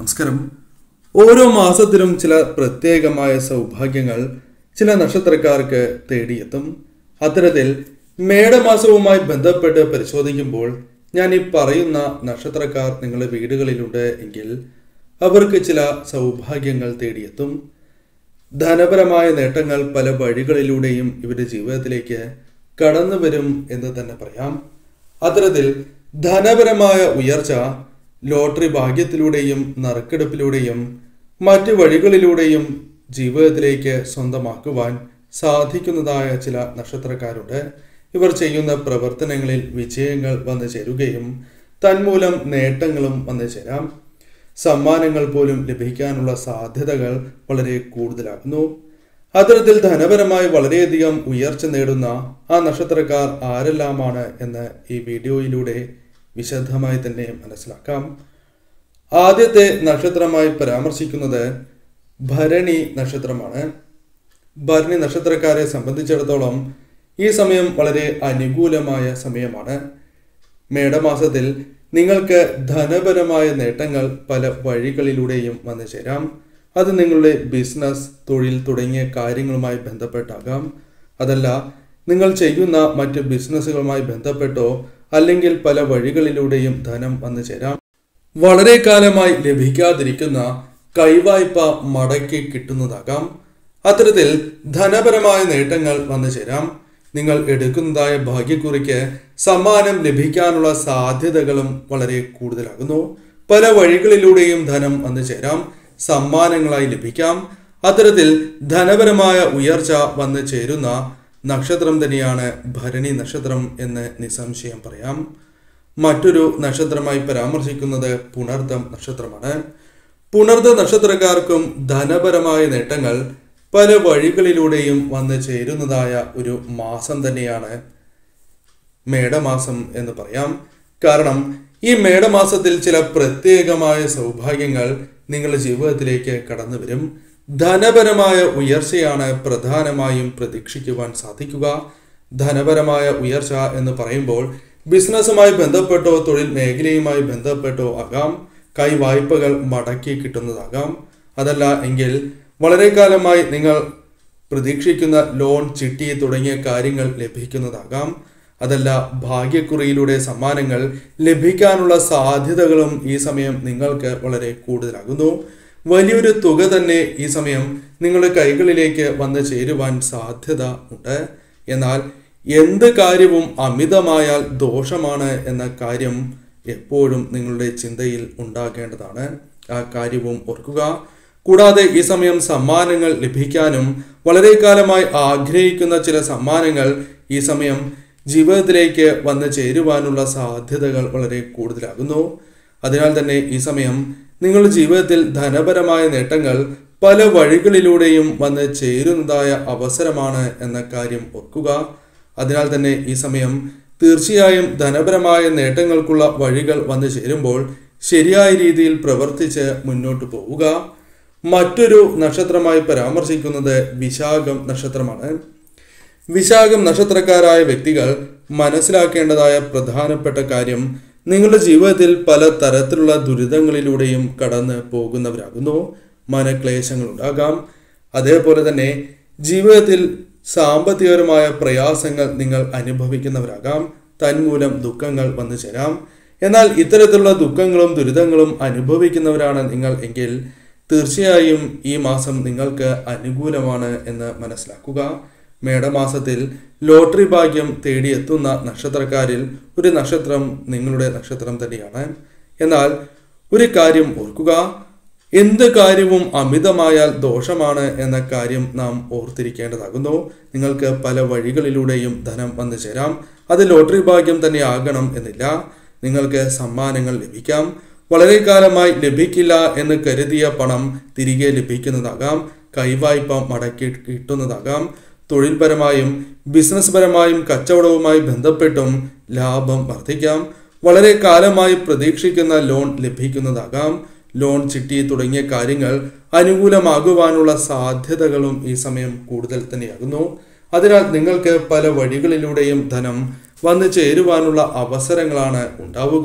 നമസ്കാരം ഓരോ മാസത്തിലും ചില പ്രത്യേകമായ സൗഭാഗ്യങ്ങൾ ചില നക്ഷത്രക്കാർക്ക് തേടിയെത്തും അത്തരത്തിൽ മേടമാസവുമായി ബന്ധപ്പെട്ട് പരിശോധിക്കുമ്പോൾ ഞാൻ ഈ പറയുന്ന നക്ഷത്രക്കാർ നിങ്ങളുടെ വീടുകളിലുണ്ട് എങ്കിൽ അവർക്ക് ചില സൗഭാഗ്യങ്ങൾ തേടിയെത്തും ധനപരമായ നേട്ടങ്ങൾ പല വഴികളിലൂടെയും ഇവരുടെ ജീവിതത്തിലേക്ക് കടന്നു വരും എന്ന് തന്നെ പറയാം അത്തരത്തിൽ ധനപരമായ ഉയർച്ച ലോട്ടറി ഭാഗ്യത്തിലൂടെയും നറുക്കെടുപ്പിലൂടെയും മറ്റു വഴികളിലൂടെയും ജീവിതത്തിലേക്ക് സ്വന്തമാക്കുവാൻ സാധിക്കുന്നതായ ചില നക്ഷത്രക്കാരുണ്ട് ഇവർ ചെയ്യുന്ന പ്രവർത്തനങ്ങളിൽ വിജയങ്ങൾ വന്നു ചേരുകയും തന്മൂലം നേട്ടങ്ങളും വന്നു ചേരാം സമ്മാനങ്ങൾ പോലും ലഭിക്കാനുള്ള സാധ്യതകൾ വളരെ കൂടുതലാകുന്നു അത്തരത്തിൽ ധനപരമായി വളരെയധികം ഉയർച്ച നേടുന്ന ആ നക്ഷത്രക്കാർ ആരെല്ലാമാണ് എന്ന് ഈ വീഡിയോയിലൂടെ വിശദമായി തന്നെ മനസ്സിലാക്കാം ആദ്യത്തെ നക്ഷത്രമായി പരാമർശിക്കുന്നത് ഭരണി നക്ഷത്രമാണ് ഭരണി നക്ഷത്രക്കാരെ സംബന്ധിച്ചിടത്തോളം ഈ സമയം വളരെ അനുകൂലമായ സമയമാണ് മേടമാസത്തിൽ നിങ്ങൾക്ക് ധനപരമായ നേട്ടങ്ങൾ പല വഴികളിലൂടെയും വന്നു ചേരാം അത് നിങ്ങളുടെ ബിസിനസ് തൊഴിൽ തുടങ്ങിയ കാര്യങ്ങളുമായി ബന്ധപ്പെട്ടാകാം അതല്ല നിങ്ങൾ ചെയ്യുന്ന മറ്റ് ബിസിനസ്സുകളുമായി ബന്ധപ്പെട്ടോ അല്ലെങ്കിൽ പല വഴികളിലൂടെയും ധനം വന്നു ചേരാം വളരെ കാലമായി ലഭിക്കാതിരിക്കുന്ന കൈവായ്പ മടക്കി കിട്ടുന്നതാകാം അത്തരത്തിൽ ധനപരമായ നേട്ടങ്ങൾ വന്നു ചേരാം നിങ്ങൾ എടുക്കുന്നതായ ഭാഗ്യക്കുറിക്ക് സമ്മാനം ലഭിക്കാനുള്ള സാധ്യതകളും വളരെ കൂടുതലാകുന്നു പല വഴികളിലൂടെയും ധനം വന്നു ചേരാം സമ്മാനങ്ങളായി ലഭിക്കാം അത്തരത്തിൽ ധനപരമായ ഉയർച്ച വന്നു ചേരുന്ന നക്ഷത്രം തന്നെയാണ് ഭരണി നക്ഷത്രം എന്ന് നിസ്സംശയം പറയാം മറ്റൊരു നക്ഷത്രമായി പരാമർശിക്കുന്നത് പുണർദം നക്ഷത്രമാണ് പുണർദ നക്ഷത്രക്കാർക്കും ധനപരമായ നേട്ടങ്ങൾ പല വഴികളിലൂടെയും വന്നു ചേരുന്നതായ ഒരു മാസം തന്നെയാണ് മേടമാസം എന്ന് പറയാം കാരണം ഈ മേടമാസത്തിൽ ചില പ്രത്യേകമായ സൗഭാഗ്യങ്ങൾ നിങ്ങളുടെ ജീവിതത്തിലേക്ക് കടന്നു വരും ധനപരമായ ഉയർച്ചയാണ് പ്രധാനമായും പ്രതീക്ഷിക്കുവാൻ സാധിക്കുക ധനപരമായ ഉയർച്ച എന്ന് പറയുമ്പോൾ ബിസിനസ്സുമായി ബന്ധപ്പെട്ടോ തൊഴിൽ മേഖലയുമായി ബന്ധപ്പെട്ടോ ആകാം കൈ വായ്പകൾ മടക്കി കിട്ടുന്നതാകാം അതല്ല എങ്കിൽ വളരെ കാലമായി നിങ്ങൾ പ്രതീക്ഷിക്കുന്ന ലോൺ ചിട്ടി തുടങ്ങിയ കാര്യങ്ങൾ ലഭിക്കുന്നതാകാം അതല്ല ഭാഗ്യക്കുറിയിലൂടെ സമ്മാനങ്ങൾ ലഭിക്കാനുള്ള സാധ്യതകളും ഈ സമയം നിങ്ങൾക്ക് വളരെ കൂടുതലാകുന്നു വലിയൊരു തുക തന്നെ ഈ സമയം നിങ്ങളുടെ കൈകളിലേക്ക് വന്നു ചേരുവാൻ സാധ്യത ഉണ്ട് എന്നാൽ എന്ത് കാര്യവും അമിതമായാൽ ദോഷമാണ് എന്ന കാര്യം എപ്പോഴും നിങ്ങളുടെ ചിന്തയിൽ ഉണ്ടാകേണ്ടതാണ് ആ കാര്യവും ഓർക്കുക കൂടാതെ ഈ സമയം സമ്മാനങ്ങൾ ലഭിക്കാനും വളരെ കാലമായി ആഗ്രഹിക്കുന്ന ചില സമ്മാനങ്ങൾ ഈ സമയം ജീവിതത്തിലേക്ക് വന്നു ചേരുവാനുള്ള സാധ്യതകൾ വളരെ കൂടുതലാകുന്നു അതിനാൽ തന്നെ ഈ സമയം നിങ്ങളുടെ ജീവിതത്തിൽ ധനപരമായ നേട്ടങ്ങൾ പല വഴികളിലൂടെയും വന്ന് ചേരുന്നതായ അവസരമാണ് എന്ന കാര്യം ഓർക്കുക അതിനാൽ തന്നെ ഈ സമയം തീർച്ചയായും ധനപരമായ നേട്ടങ്ങൾക്കുള്ള വഴികൾ വന്നു ചേരുമ്പോൾ ശരിയായ രീതിയിൽ പ്രവർത്തിച്ച് മുന്നോട്ട് പോവുക മറ്റൊരു നക്ഷത്രമായി പരാമർശിക്കുന്നത് വിശാഖം നക്ഷത്രമാണ് വിശാഖം നക്ഷത്രക്കാരായ വ്യക്തികൾ മനസ്സിലാക്കേണ്ടതായ പ്രധാനപ്പെട്ട കാര്യം നിങ്ങളുടെ ജീവിതത്തിൽ പല തരത്തിലുള്ള ദുരിതങ്ങളിലൂടെയും കടന്ന് പോകുന്നവരാകുന്നു മനക്ലേശങ്ങൾ ഉണ്ടാകാം അതേപോലെ തന്നെ ജീവിതത്തിൽ സാമ്പത്തികപരമായ പ്രയാസങ്ങൾ നിങ്ങൾ അനുഭവിക്കുന്നവരാകാം തന്മൂലം ദുഃഖങ്ങൾ വന്നു ചേരാം എന്നാൽ ഇത്തരത്തിലുള്ള ദുഃഖങ്ങളും ദുരിതങ്ങളും അനുഭവിക്കുന്നവരാണ് നിങ്ങൾ എങ്കിൽ തീർച്ചയായും ഈ മാസം നിങ്ങൾക്ക് അനുകൂലമാണ് എന്ന് മനസ്സിലാക്കുക മേടമാസത്തിൽ ലോട്ടറി ഭാഗ്യം തേടിയെത്തുന്ന നക്ഷത്രക്കാരിൽ ഒരു നക്ഷത്രം നിങ്ങളുടെ നക്ഷത്രം തന്നെയാണ് എന്നാൽ ഒരു കാര്യം ഓർക്കുക എന്ത് കാര്യവും അമിതമായാൽ ദോഷമാണ് എന്ന കാര്യം നാം ഓർത്തിരിക്കേണ്ടതാകുന്നു നിങ്ങൾക്ക് പല വഴികളിലൂടെയും ധനം വന്നു ചേരാം അത് ലോട്ടറി ഭാഗ്യം തന്നെ ആകണം എന്നില്ല നിങ്ങൾക്ക് സമ്മാനങ്ങൾ ലഭിക്കാം വളരെ കാലമായി ലഭിക്കില്ല എന്ന് കരുതിയ പണം തിരികെ ലഭിക്കുന്നതാകാം കൈവായ്പ മടക്കി കിട്ടുന്നതാകാം തൊഴിൽപരമായും ബിസിനസ് പരമായും കച്ചവടവുമായി ബന്ധപ്പെട്ടും ലാഭം വർദ്ധിക്കാം വളരെ കാലമായി പ്രതീക്ഷിക്കുന്ന ലോൺ ലഭിക്കുന്നതാകാം ലോൺ ചിട്ടി തുടങ്ങിയ കാര്യങ്ങൾ അനുകൂലമാകുവാനുള്ള സാധ്യതകളും ഈ സമയം കൂടുതൽ തന്നെയാകുന്നു അതിനാൽ നിങ്ങൾക്ക് പല വഴികളിലൂടെയും ധനം വന്നു ചേരുവാനുള്ള അവസരങ്ങളാണ് ഉണ്ടാവുക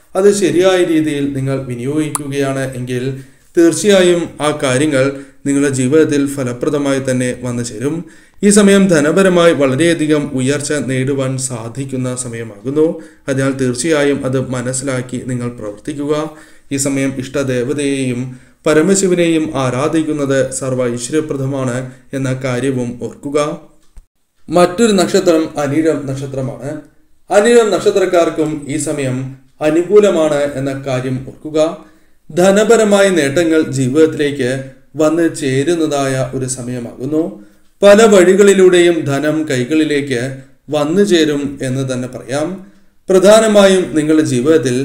അത് ശരിയായ രീതിയിൽ നിങ്ങൾ വിനിയോഗിക്കുകയാണ് എങ്കിൽ തീർച്ചയായും ആ കാര്യങ്ങൾ നിങ്ങളുടെ ജീവിതത്തിൽ ഫലപ്രദമായി തന്നെ വന്നു ചേരും ഈ സമയം ധനപരമായി വളരെയധികം ഉയർച്ച നേടുവാൻ സാധിക്കുന്ന സമയമാകുന്നു അതിനാൽ തീർച്ചയായും അത് മനസ്സിലാക്കി നിങ്ങൾ പ്രവർത്തിക്കുക ഈ സമയം ഇഷ്ടദേവതയെയും പരമശിവനെയും ആരാധിക്കുന്നത് സർവ ഐശ്വര്യപ്രദമാണ് എന്ന കാര്യവും ഓർക്കുക മറ്റൊരു നക്ഷത്രം അനിഴം നക്ഷത്രമാണ് അനിഴം നക്ഷത്രക്കാർക്കും ഈ സമയം അനുകൂലമാണ് എന്ന കാര്യം ഓർക്കുക ധനപരമായ നേട്ടങ്ങൾ ജീവിതത്തിലേക്ക് വന്ന് ചേരുന്നതായ ഒരു സമയമാകുന്നു പല വഴികളിലൂടെയും ധനം കൈകളിലേക്ക് വന്നു ചേരും എന്ന് തന്നെ പറയാം പ്രധാനമായും നിങ്ങളുടെ ജീവിതത്തിൽ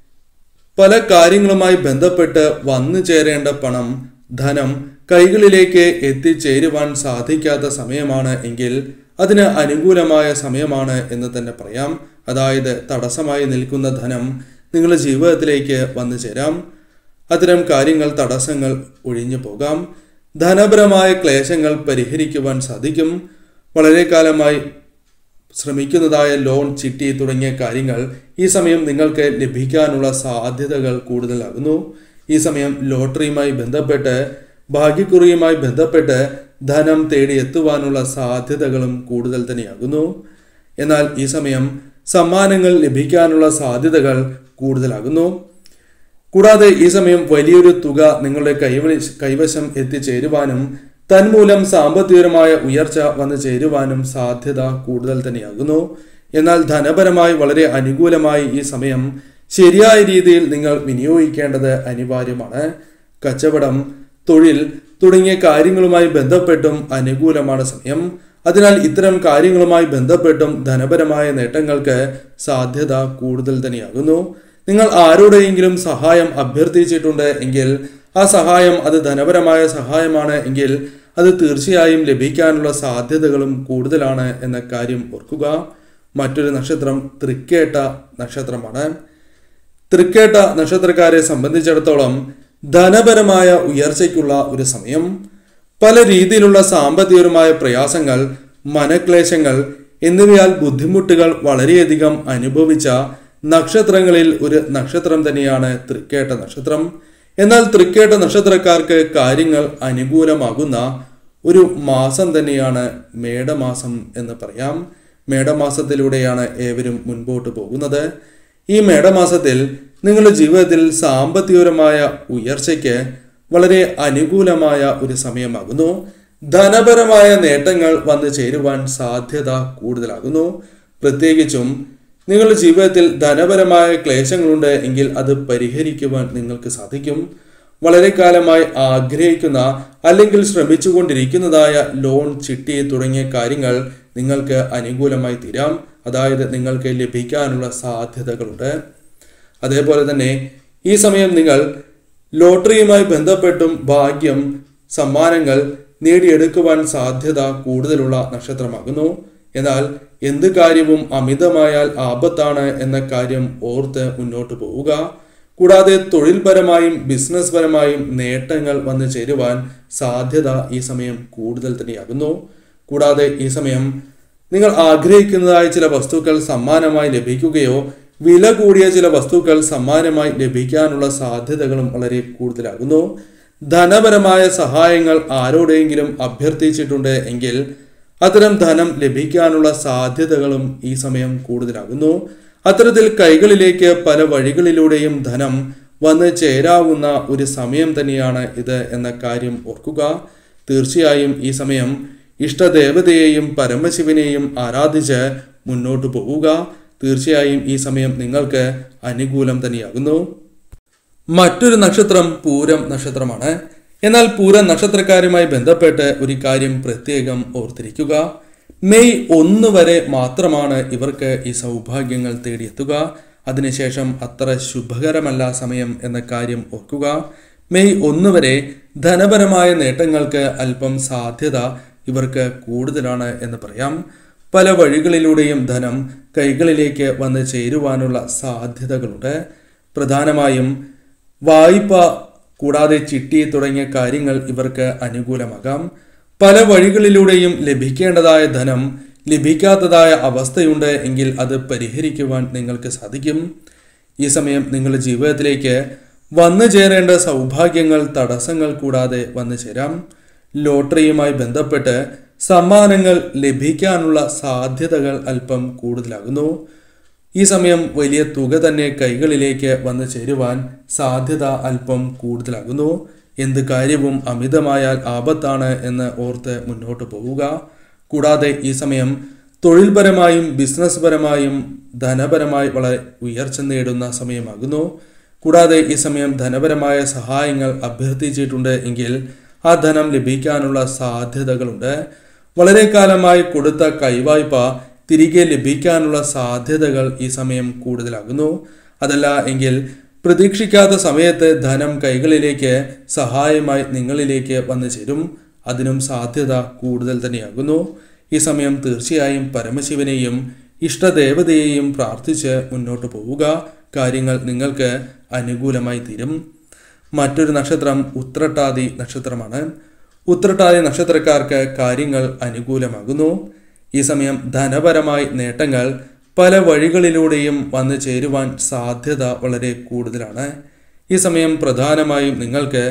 പല കാര്യങ്ങളുമായി ബന്ധപ്പെട്ട് വന്നു ചേരേണ്ട പണം ധനം കൈകളിലേക്ക് എത്തിച്ചേരുവാൻ സാധിക്കാത്ത സമയമാണ് എങ്കിൽ അതിന് അനുകൂലമായ സമയമാണ് എന്ന് തന്നെ പറയാം അതായത് തടസ്സമായി നിൽക്കുന്ന ധനം നിങ്ങളുടെ ജീവിതത്തിലേക്ക് വന്നു ചേരാം അത്തരം കാര്യങ്ങൾ തടസ്സങ്ങൾ ഒഴിഞ്ഞു പോകാം ധനപരമായ ക്ലേശങ്ങൾ പരിഹരിക്കുവാൻ സാധിക്കും വളരെ കാലമായി ശ്രമിക്കുന്നതായ ലോൺ ചിട്ടി തുടങ്ങിയ കാര്യങ്ങൾ ഈ സമയം നിങ്ങൾക്ക് ലഭിക്കാനുള്ള സാധ്യതകൾ കൂടുതലാകുന്നു ഈ സമയം ലോട്ടറിയുമായി ബന്ധപ്പെട്ട് ഭാഗ്യക്കുറിയുമായി ബന്ധപ്പെട്ട് ധനം തേടി എത്തുവാനുള്ള സാധ്യതകളും കൂടുതൽ തന്നെയാകുന്നു എന്നാൽ ഈ സമയം സമ്മാനങ്ങൾ ലഭിക്കാനുള്ള സാധ്യതകൾ കൂടുതലാകുന്നു കൂടാതെ ഈ സമയം വലിയൊരു തുക നിങ്ങളുടെ കൈവ കൈവശം എത്തിച്ചേരുവാനും തന്മൂലം സാമ്പത്തികപരമായ ഉയർച്ച വന്നു ചേരുവാനും സാധ്യത കൂടുതൽ തന്നെയാകുന്നു എന്നാൽ ധനപരമായി വളരെ അനുകൂലമായി ഈ സമയം ശരിയായ രീതിയിൽ നിങ്ങൾ വിനിയോഗിക്കേണ്ടത് അനിവാര്യമാണ് കച്ചവടം തൊഴിൽ തുടങ്ങിയ കാര്യങ്ങളുമായി ബന്ധപ്പെട്ടും അനുകൂലമാണ് സമയം അതിനാൽ ഇത്തരം കാര്യങ്ങളുമായി ബന്ധപ്പെട്ടും ധനപരമായ നേട്ടങ്ങൾക്ക് സാധ്യത കൂടുതൽ തന്നെയാകുന്നു നിങ്ങൾ ആരോടെങ്കിലും സഹായം അഭ്യർത്ഥിച്ചിട്ടുണ്ട് എങ്കിൽ ആ സഹായം അത് ധനപരമായ സഹായമാണ് എങ്കിൽ അത് തീർച്ചയായും ലഭിക്കാനുള്ള സാധ്യതകളും കൂടുതലാണ് എന്ന കാര്യം ഓർക്കുക മറ്റൊരു നക്ഷത്രം തൃക്കേട്ട നക്ഷത്രമാണ് തൃക്കേട്ട നക്ഷത്രക്കാരെ സംബന്ധിച്ചിടത്തോളം ധനപരമായ ഉയർച്ചയ്ക്കുള്ള ഒരു സമയം പല രീതിയിലുള്ള സാമ്പത്തികപരമായ പ്രയാസങ്ങൾ മനക്ലേശങ്ങൾ എന്നിവയാൽ ബുദ്ധിമുട്ടുകൾ വളരെയധികം അനുഭവിച്ച നക്ഷത്രങ്ങളിൽ ഒരു നക്ഷത്രം തന്നെയാണ് തൃക്കേട്ട നക്ഷത്രം എന്നാൽ തൃക്കേട്ട നക്ഷത്രക്കാർക്ക് കാര്യങ്ങൾ അനുകൂലമാകുന്ന ഒരു മാസം തന്നെയാണ് മേടമാസം എന്ന് പറയാം മേടമാസത്തിലൂടെയാണ് ഏവരും മുൻപോട്ട് പോകുന്നത് ഈ മേടമാസത്തിൽ നിങ്ങളുടെ ജീവിതത്തിൽ സാമ്പത്തികപരമായ ഉയർച്ചയ്ക്ക് വളരെ അനുകൂലമായ ഒരു സമയമാകുന്നു ധനപരമായ നേട്ടങ്ങൾ വന്നു ചേരുവാൻ സാധ്യത കൂടുതലാകുന്നു പ്രത്യേകിച്ചും നിങ്ങളുടെ ജീവിതത്തിൽ ധനപരമായ ക്ലേശങ്ങളുണ്ട് എങ്കിൽ അത് പരിഹരിക്കുവാൻ നിങ്ങൾക്ക് സാധിക്കും വളരെ കാലമായി ആഗ്രഹിക്കുന്ന അല്ലെങ്കിൽ ശ്രമിച്ചുകൊണ്ടിരിക്കുന്നതായ ലോൺ ചിട്ടി തുടങ്ങിയ കാര്യങ്ങൾ നിങ്ങൾക്ക് അനുകൂലമായി തീരാം അതായത് നിങ്ങൾക്ക് ലഭിക്കാനുള്ള സാധ്യതകളുണ്ട് അതേപോലെ തന്നെ ഈ സമയം നിങ്ങൾ ലോട്ടറിയുമായി ബന്ധപ്പെട്ടും ഭാഗ്യം സമ്മാനങ്ങൾ നേടിയെടുക്കുവാൻ സാധ്യത കൂടുതലുള്ള നക്ഷത്രമാകുന്നു എന്നാൽ എന്ത് കാര്യവും അമിതമായാൽ ആപത്താണ് എന്ന കാര്യം ഓർത്ത് മുന്നോട്ട് പോവുക കൂടാതെ തൊഴിൽപരമായും ബിസിനസ് പരമായും നേട്ടങ്ങൾ വന്നു ചേരുവാൻ സാധ്യത ഈ സമയം കൂടുതൽ തന്നെയാകുന്നു കൂടാതെ ഈ സമയം നിങ്ങൾ ആഗ്രഹിക്കുന്നതായ ചില വസ്തുക്കൾ സമ്മാനമായി ലഭിക്കുകയോ വില കൂടിയ ചില വസ്തുക്കൾ സമ്മാനമായി ലഭിക്കാനുള്ള സാധ്യതകളും വളരെ കൂടുതലാകുന്നു ധനപരമായ സഹായങ്ങൾ ആരോടെങ്കിലും അഭ്യർത്ഥിച്ചിട്ടുണ്ട് എങ്കിൽ അത്തരം ധനം ലഭിക്കാനുള്ള സാധ്യതകളും ഈ സമയം കൂടുതലാകുന്നു അത്തരത്തിൽ കൈകളിലേക്ക് പല വഴികളിലൂടെയും ധനം വന്ന് ചേരാവുന്ന ഒരു സമയം തന്നെയാണ് ഇത് എന്ന കാര്യം ഓർക്കുക തീർച്ചയായും ഈ സമയം ഇഷ്ടദേവതയെയും പരമശിവനെയും ആരാധിച്ച് മുന്നോട്ട് പോവുക തീർച്ചയായും ഈ സമയം നിങ്ങൾക്ക് അനുകൂലം തന്നെയാകുന്നു മറ്റൊരു നക്ഷത്രം പൂരം നക്ഷത്രമാണ് എന്നാൽ പൂരം നക്ഷത്രക്കാരുമായി ബന്ധപ്പെട്ട് ഒരു കാര്യം പ്രത്യേകം ഓർത്തിരിക്കുക മെയ് ഒന്ന് വരെ മാത്രമാണ് ഇവർക്ക് ഈ സൗഭാഗ്യങ്ങൾ തേടിയെത്തുക അതിനുശേഷം അത്ര ശുഭകരമല്ല സമയം എന്ന കാര്യം ഓർക്കുക മെയ് ഒന്ന് വരെ ധനപരമായ നേട്ടങ്ങൾക്ക് അല്പം സാധ്യത ഇവർക്ക് കൂടുതലാണ് എന്ന് പറയാം പല വഴികളിലൂടെയും ധനം കൈകളിലേക്ക് വന്ന് ചേരുവാനുള്ള സാധ്യതകളുണ്ട് പ്രധാനമായും വായ്പ കൂടാതെ ചിട്ടി തുടങ്ങിയ കാര്യങ്ങൾ ഇവർക്ക് അനുകൂലമാകാം പല വഴികളിലൂടെയും ലഭിക്കേണ്ടതായ ധനം ലഭിക്കാത്തതായ അവസ്ഥയുണ്ട് എങ്കിൽ അത് പരിഹരിക്കുവാൻ നിങ്ങൾക്ക് സാധിക്കും ഈ സമയം നിങ്ങളുടെ ജീവിതത്തിലേക്ക് വന്നു ചേരേണ്ട സൗഭാഗ്യങ്ങൾ തടസ്സങ്ങൾ കൂടാതെ വന്നു ചേരാം ലോട്ടറിയുമായി ബന്ധപ്പെട്ട് സമ്മാനങ്ങൾ ലഭിക്കാനുള്ള സാധ്യതകൾ അല്പം കൂടുതലാകുന്നു ഈ സമയം വലിയ തുക തന്നെ കൈകളിലേക്ക് വന്നു ചേരുവാൻ സാധ്യത അല്പം കൂടുതലാകുന്നു എന്ത് കാര്യവും അമിതമായാൽ ആപത്താണ് എന്ന് ഓർത്ത് മുന്നോട്ട് പോവുക കൂടാതെ ഈ സമയം തൊഴിൽപരമായും ബിസിനസ് പരമായും ധനപരമായി വളരെ ഉയർച്ച നേടുന്ന സമയമാകുന്നു കൂടാതെ ഈ സമയം ധനപരമായ സഹായങ്ങൾ അഭ്യർത്ഥിച്ചിട്ടുണ്ട് എങ്കിൽ ആ ധനം ലഭിക്കാനുള്ള സാധ്യതകളുണ്ട് വളരെ കാലമായി കൊടുത്ത കൈവായ്പ തിരികെ ലഭിക്കാനുള്ള സാധ്യതകൾ ഈ സമയം കൂടുതലാകുന്നു അതല്ല എങ്കിൽ പ്രതീക്ഷിക്കാത്ത സമയത്ത് ധനം കൈകളിലേക്ക് സഹായമായി നിങ്ങളിലേക്ക് വന്നു ചേരും അതിനും സാധ്യത കൂടുതൽ തന്നെയാകുന്നു ഈ സമയം തീർച്ചയായും പരമശിവനെയും ഇഷ്ടദേവതയെയും പ്രാർത്ഥിച്ച് മുന്നോട്ട് പോവുക കാര്യങ്ങൾ നിങ്ങൾക്ക് അനുകൂലമായി തീരും മറ്റൊരു നക്ഷത്രം ഉത്രട്ടാതി നക്ഷത്രമാണ് ഉത്രട്ടാതി നക്ഷത്രക്കാർക്ക് കാര്യങ്ങൾ അനുകൂലമാകുന്നു ഈ സമയം ധനപരമായി നേട്ടങ്ങൾ പല വഴികളിലൂടെയും വന്നു ചേരുവാൻ സാധ്യത വളരെ കൂടുതലാണ് ഈ സമയം പ്രധാനമായും നിങ്ങൾക്ക്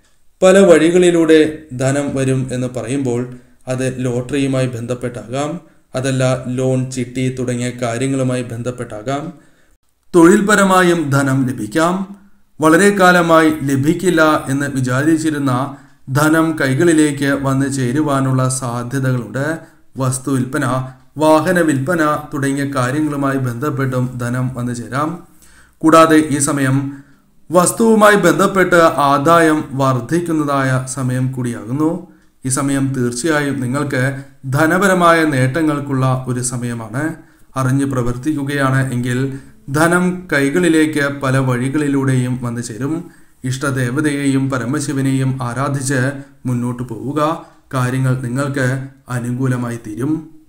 പല വഴികളിലൂടെ ധനം വരും എന്ന് പറയുമ്പോൾ അത് ലോട്ടറിയുമായി ബന്ധപ്പെട്ടാകാം അതല്ല ലോൺ ചിട്ടി തുടങ്ങിയ കാര്യങ്ങളുമായി ബന്ധപ്പെട്ടാകാം തൊഴിൽപരമായും ധനം ലഭിക്കാം വളരെ കാലമായി ലഭിക്കില്ല എന്ന് വിചാരിച്ചിരുന്ന ധനം കൈകളിലേക്ക് വന്നു ചേരുവാനുള്ള സാധ്യതകളുണ്ട് വസ്തു വിൽപ്പന വാഹന വിൽപ്പന തുടങ്ങിയ കാര്യങ്ങളുമായി ബന്ധപ്പെട്ടും ധനം വന്നു ചേരാം കൂടാതെ ഈ സമയം വസ്തുവുമായി ബന്ധപ്പെട്ട് ആദായം വർദ്ധിക്കുന്നതായ സമയം കൂടിയാകുന്നു ഈ സമയം തീർച്ചയായും നിങ്ങൾക്ക് ധനപരമായ നേട്ടങ്ങൾക്കുള്ള ഒരു സമയമാണ് അറിഞ്ഞു പ്രവർത്തിക്കുകയാണ് എങ്കിൽ ധനം കൈകളിലേക്ക് പല വഴികളിലൂടെയും വന്നു ചേരും ഇഷ്ടദേവതയെയും പരമശിവനെയും ആരാധിച്ച് മുന്നോട്ട് പോവുക കാര്യങ്ങൾ നിങ്ങൾക്ക് അനുകൂലമായി തീരും